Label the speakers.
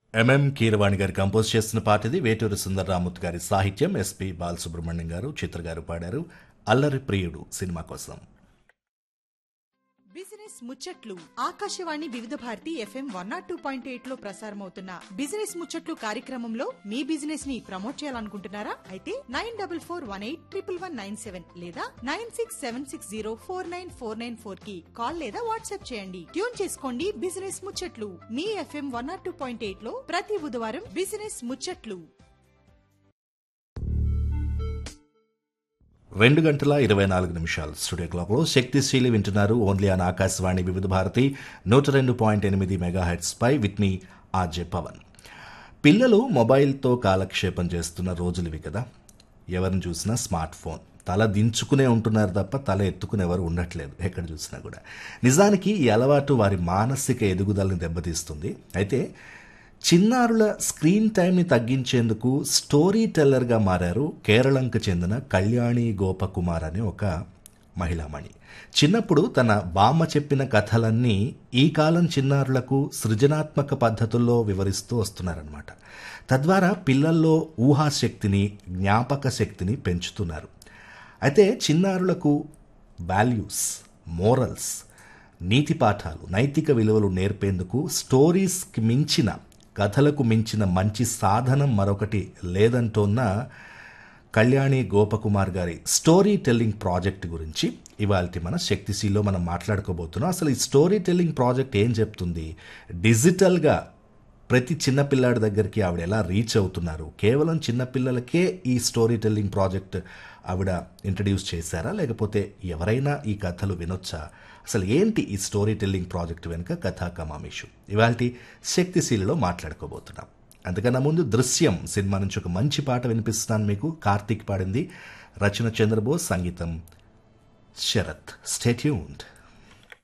Speaker 1: MM Keeravani గారు compose చేస్తున్న పాట ఇది వేటూరి సుందరరామూర్తి గారి సాహిత్యం ఎస్పి బాలసుబ్రహ్మణ్యం గారు చిత్ర గారు పాడారు అల్లరి ప్రియుడు సినిమా కోసం
Speaker 2: బిజినెస్ ముచ్చట్లు Akashvani Vividh Bharati F M one nought two point eight లో ప్రసారమవుతున్న బిజినెస్ ముచ్చట్లు కార్యక్రమంలో మీ బిజినెస్ ని ప్రమోట్ చేయాలనుకుంటున్నారా అయితే nine double four one eight triple one nine seven లేదా nine six seven six zero four nine four nine four కి కాల్ లేదా వాట్సాప్ చేయండి ట్యూన్ చేసుకోండి బిజినెస్ ముచ్చట్లు మీ F M one nought two point eight లో ప్రతి బుధవారం బిజినెస్ ముచ్చట్లు
Speaker 1: రెండు గంటల ఇరవై నాలుగు నిమిషాలు స్టూడియో క్లాక్లో శక్తిశీలి వింటున్నారు ఓన్లీ ఆన్ ఆకాశవాణి వివిధ భారతి నూట రెండు పాయింట్ ఎనిమిది మెగా పై విత్ మీ ఆర్జే పవన్ పిల్లలు మొబైల్తో కాలక్షేపం చేస్తున్న రోజులు ఇవి కదా ఎవరిని చూసినా స్మార్ట్ ఫోన్ తల దించుకునే ఉంటున్నారు తప్ప తల ఎత్తుకునే ఎవరు ఉండట్లేదు ఎక్కడ చూసినా కూడా నిజానికి ఈ అలవాటు వారి మానసిక ఎదుగుదలని దెబ్బతీస్తుంది అయితే చిన్నారుల స్క్రీన్ టైంని తగ్గించేందుకు స్టోరీ టెల్లర్గా మారారు కేరళంకు చెందిన కళ్యాణి గోపకుమార్ అనే ఒక మహిళామణి చిన్నప్పుడు తన బామ్మ చెప్పిన కథలన్నీ ఈ కాలం చిన్నారులకు సృజనాత్మక పద్ధతుల్లో వివరిస్తూ వస్తున్నారనమాట తద్వారా పిల్లల్లో ఊహాశక్తిని జ్ఞాపక శక్తిని పెంచుతున్నారు అయితే చిన్నారులకు వాల్యూస్ మోరల్స్ నీతి పాఠాలు నైతిక విలువలు నేర్పేందుకు స్టోరీస్కి మించిన కథలకు మించిన మంచి సాధనం మరొకటి లేదంటోన్న కళ్యాణి గోపకుమార్ గారి స్టోరీ టెల్లింగ్ ప్రాజెక్ట్ గురించి ఇవాళ మన శక్తిశీలో మనం మాట్లాడుకోబోతున్నాం అసలు ఈ స్టోరీ టెల్లింగ్ ప్రాజెక్ట్ ఏం చెప్తుంది డిజిటల్గా ప్రతి చిన్నపిల్లాడి దగ్గరికి ఆవిడ ఎలా రీచ్ అవుతున్నారు కేవలం చిన్నపిల్లలకే ఈ స్టోరీ టెల్లింగ్ ప్రాజెక్ట్ ఆవిడ ఇంట్రడ్యూస్ చేశారా లేకపోతే ఎవరైనా ఈ కథలు వినొచ్చా అసలు ఏంటి ఈ స్టోరీ టెల్లింగ్ ప్రాజెక్ట్ వెనుక కథా కమామేషు ఇవాళ శక్తిశీలలో మాట్లాడుకోబోతున్నాం అంతకన్నా ముందు దృశ్యం సినిమా నుంచి ఒక మంచి పాట వినిపిస్తున్నాను మీకు కార్తీక్ పాడింది రచన చంద్రబోస్ సంగీతం శరత్ స్టేట్యూన్డ్